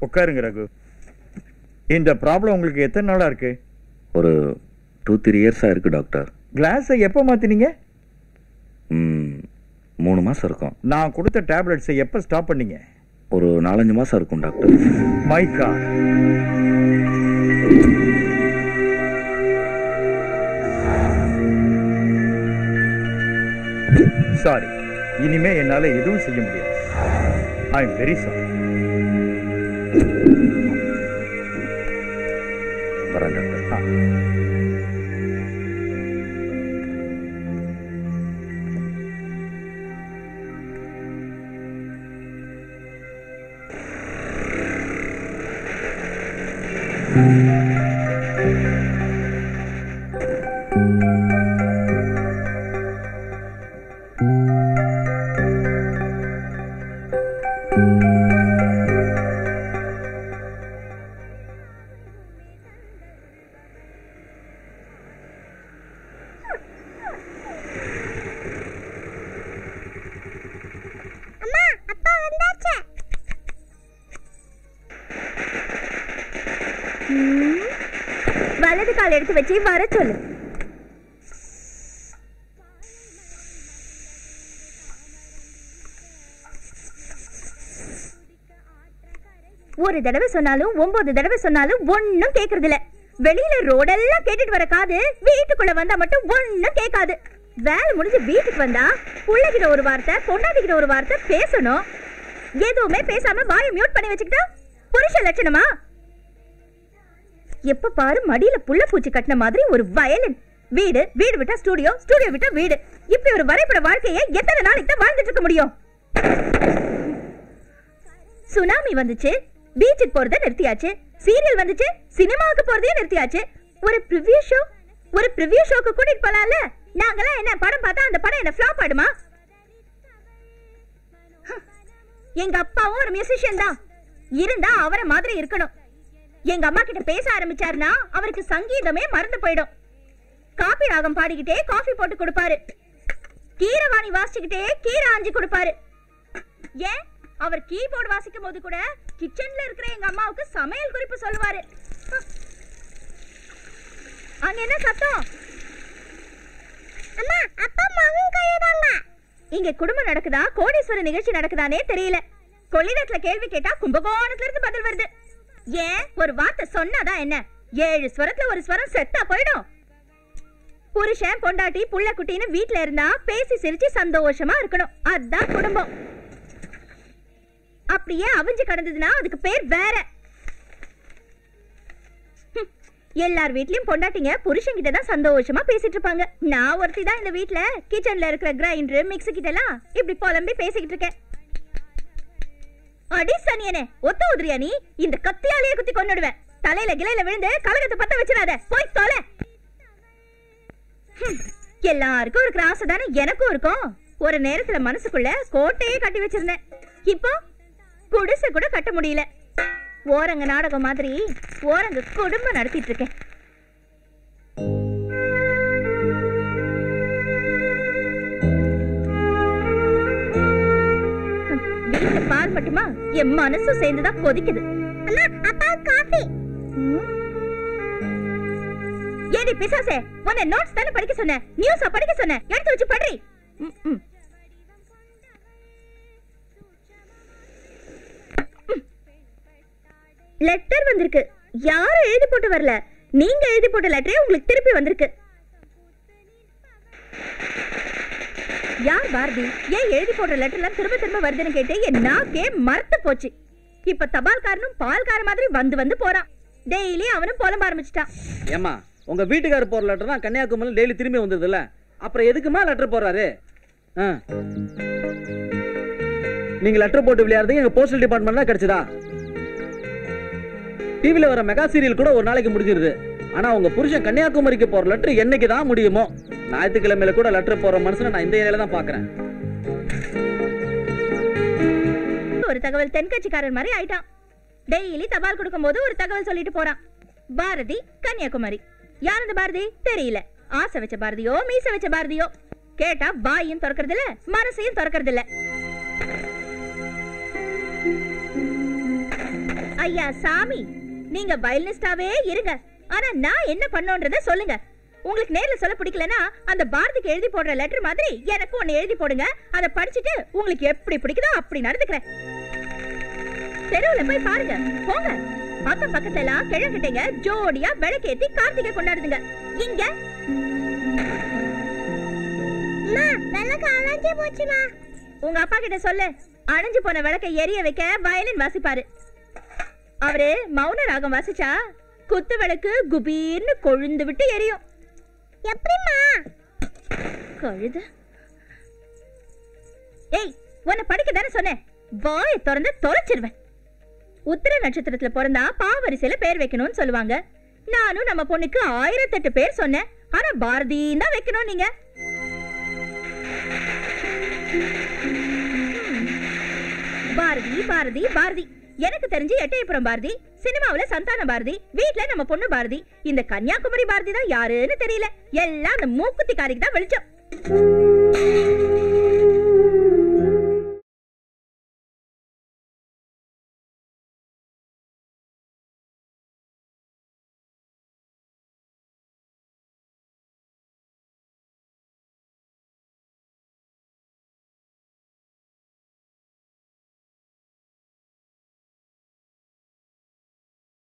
உட்காருங்க ரகு இந்த ப்ராப்ளம் உங்களுக்கு எத்தனை நாளா இருக்கு ஒரு டூ த்ரீ இயர்ஸாக இருக்குது டாக்டர் கிளாஸை எப்போ மாத்தினீங்க ம், மூணு மாதம் இருக்கும் நான் கொடுத்த டேப்லெட்ஸை எப்போ ஸ்டாப் பண்ணீங்க ஒரு நாலஞ்சு மாதம் இருக்கும் டாக்டர் மைக்கா சாரி இனிமே என்னால எதுவும் செய்ய முடியாது ஐ எம் வெரி சாரி வரேன் டாக்டர் அம்மா அப்பா வந்தாச்சு வலது கால் எடுத்து வச்சு வர சொல்லு ஒரு தடவை சொன்னாலும் ஒன்பது தடவை சொன்னாலும் ஒன்னும் கேக்குறது இல்ல வெளியில ரோடெல்லாம் கேட்டுட்டு வர காது வீட்டுக்குள்ள வந்தா மட்டும் ஒன்னும் கேட்காது வேலை முடிஞ்சு வீட்டுக்கு வந்தா புள்ளைகிட்ட ஒரு வார்த்தை பொண்டாட்டிகிட்ட ஒரு வார்த்தை பேசணும் எதுவுமே பேசாம வாயை மியூட் பண்ணி வச்சுக்கிட்டா புருஷ லட்சணமா எப்ப பாரு மடியில புள்ள பூச்சி கட்டின மாதிரி ஒரு வயலின் வீடு வீடு விட்டா ஸ்டூடியோ ஸ்டூடியோ விட்டா வீடு இப்படி ஒரு வரைபட வாழ்க்கையை எத்தனை நாளைக்கு தான் வாழ்ந்துட்டு இருக்க முடியும் சுனாமி வந்துச்சு பீச்சுக்கு போறத நிறுத்தியாச்சு சீரியல் வந்துச்சு சினிமாவுக்கு போறதையும் நிறுத்தியாச்சு ஒரு ப்ரிவ்யூ ஷோ ஒரு ப்ரிவ்யூ ஷோக்கு கூட்டிட்டு போலாம்ல நாங்கெல்லாம் என்ன படம் பார்த்தா அந்த படம் என்ன ஃப்ளாப் ஆடுமா ஹம். எங்க அப்பாவும் ஒரு மியூசிஷியன் தான் இருந்தா அவரை மாதிரி இருக்கணும் எங்க அம்மா கிட்ட பேச ஆரம்பிச்சாருன்னா அவருக்கு சங்கீதமே மறந்து போயிடும் காபி ராகம் பாடிக்கிட்டே காஃபி போட்டு கொடுப்பாரு கீரவாணி வாசிச்சுக்கிட்டே கீரை ஆஞ்சி கொடுப்பாரு ஏன் அவர் கீபோர்டு வாசிக்கும் போது கூட கிச்சன்ல இருக்கிற எங்க அம்மாவுக்கு சமையல் குறிப்பு சொல்லுவாரு ஹம். அங்க என்ன சத்தம் அம்மா அப்பா மகன் கையதாங்க இங்க குடும்பம் நடக்குதா கோடீஸ்வர நிகழ்ச்சி நடக்குதானே தெரியல கொள்ளிடத்துல கேள்வி கேட்டா கும்பகோணத்துல இருந்து பதில் வருது ஏன் ஒரு வார்த்தை சொன்னாதான் என்ன ஏழு ஸ்வரத்துல ஒரு ஸ்வரம் செத்தா போயிடும் புருஷன் பொண்டாட்டி புள்ள குட்டின்னு வீட்ல இருந்தா பேசி சிரிச்சு சந்தோஷமா இருக்கணும் அதான் குடும்பம் அப்படியே அவிஞ்சு கிடந்ததுன்னா அதுக்கு பேர் வேற ஹம். எல்லார் வீட்லயும் பொண்டாட்டிங்க புருஷன்கிட்ட தான் சந்தோஷமா பேசிட்டு இருப்பாங்க நான் ஒருத்தி தான் இந்த வீட்ல கிச்சன்ல இருக்கிற கிரைண்டர் மிக்ஸி கிட்ட எல்லாம் இப்படி புலம்பி பேசிக்கிட்டு இருக்கேன் அடி சனியனே ஒத்த உதிரியா நீ இந்த கத்தியாலேயே குத்தி கொன்னுடுவேன் தலையில கிளையில விழுந்து கலகத்தை பத்த வச்சிடாத போய் தொலை ஹம். எல்லாருக்கும் இருக்கிற ஆசை தானே எனக்கும் இருக்கும் ஒரு நேரத்துல மனசுக்குள்ள கோட்டையே கட்டி வச்சிருந்தேன் இப்போ குடிசை கூட கட்ட முடியல ஓரங்க நாடகம் மாதிரி ஓரங்க குடும்பம் நடத்திட்டு இருக்கேன் ஹம், வீட்டுல பால் மட்டுமா என் மனசும் சேர்ந்துதான் கொதிக்குது அம்மா அப்பா காஃபி ஏடி பிசாசே உன்னை நோட்ஸ் தானே படிக்க சொன்னேன் நியூஸா படிக்க சொன்னேன் எடுத்து வச்சு படுறி ம், ம். லெட்டர் வந்திருக்கு யாரும் எழுதி போட்டு வரல நீங்க எழுதி போட்ட லெட்டரே உங்களுக்கு திருப்பி வந்திருக்கு யார் பாரதி ஏன் எழுதி போட்ட லெட்டர் எல்லாம் திரும்ப திரும்ப வருதுன்னு கேட்டு என் நாக்கே மறத்து போச்சு இப்ப தபால்காரனும் பால்கார மாதிரி வந்து வந்து போறான் டெய்லி அவனும் புலம்ப ஆரம்பிச்சிட்டான் ஏம்மா உங்க வீட்டுக்காரர் போற லெட்டர் தான் கன்னியாகுமரி டெய்லி திரும்பி வந்ததுல அப்புறம் எதுக்குமா லெட்டர் போறாரு ஆ. நீங்க லெட்டர் போட்டு விளையாடுறது எங்க போஸ்டல் டிபார்ட்மெண்ட் தான் கிடைச்சதா டிவில வர மெகா சீரியல் கூட ஒரு நாளைக்கு முடிஞ்சிருது ஆனா உங்க புருஷன் கன்னியாகுமரிக்கு போற லெட்டர் என்னைக்கு தான் முடியுமோ ஞாயிற்றுக்கிழமையில கூட லெட்டர் போற மனுஷனை நான் இந்த ஏரியால தான் பாக்குறேன் ஒரு தகவல் தென்கட்சிக்காரன் மாதிரி ஆயிட்டான் டெய்லி தபால் கொடுக்கும்போது ஒரு தகவல் சொல்லிட்டு போறான் பாரதி கன்னியாகுமரி யார் அந்த பாரதி தெரியல ஆசை வச்ச பாரதியோ மீச வச்ச பாரதியோ கேட்டா வாயும் திறக்கறது இல்ல மனசையும் திறக்கறது இல்ல ஐயா சாமி நீங்க வயலினிஸ்டாவே இருங்க ஆனா நான் என்ன பண்ணோன்றத சொல்லுங்க உங்களுக்கு நேர்ல சொல்ல பிடிக்கலனா அந்த பாரதிக்கு எழுதி போடுற லெட்டர் மாதிரி எனக்கு ஒன்னு எழுதி போடுங்க அதை படிச்சுட்டு உங்களுக்கு எப்படி பிடிக்குதோ அப்படி நடந்துக்கிறேன் தெருவுல போய் பாருங்க போங்க பக்கம் பக்கத்துல எல்லாம் கிழக்கிட்டீங்க ஜோடியா விளக்கேத்தி கார்த்திகை கொண்டாடுதுங்க இங்க விளக்கு அணைஞ்சு போச்சுமா உங்க அப்பா கிட்ட சொல்லு அணைஞ்சு போன விளக்கை எரிய வைக்க வயலின் வாசிப்பாரு அவரு மௌன ராகம் வாசிச்சா குத்து விளக்கு குபீர்னு கொழுந்து விட்டு எரியும் எப்படிமா கழுத ஏய் உன்னை படிக்க தானே சொன்னேன் வாயை திறந்து தொலைச்சிருவேன் உத்திர நட்சத்திரத்துல பிறந்தா பாவரிசையில பேர் வைக்கணும்னு சொல்லுவாங்க நானும் நம்ம பொண்ணுக்கு ஆயிரத்தெட்டு பேர் சொன்னேன் ஆனா பாரதின்னு தான் வைக்கணும் நீங்க பாரதி பாரதி பாரதி எனக்கு தெரிஞ்சு எட்டயபுரம் பாரதி சினிமாவுல சந்தான பாரதி வீட்ல நம்ம பொண்ணு பாரதி இந்த கன்னியாகுமரி பாரதி தான் யாருன்னு தெரியல எல்லாம் அந்த மூக்குத்திக்காரிக்கு தான் வெளிச்சம்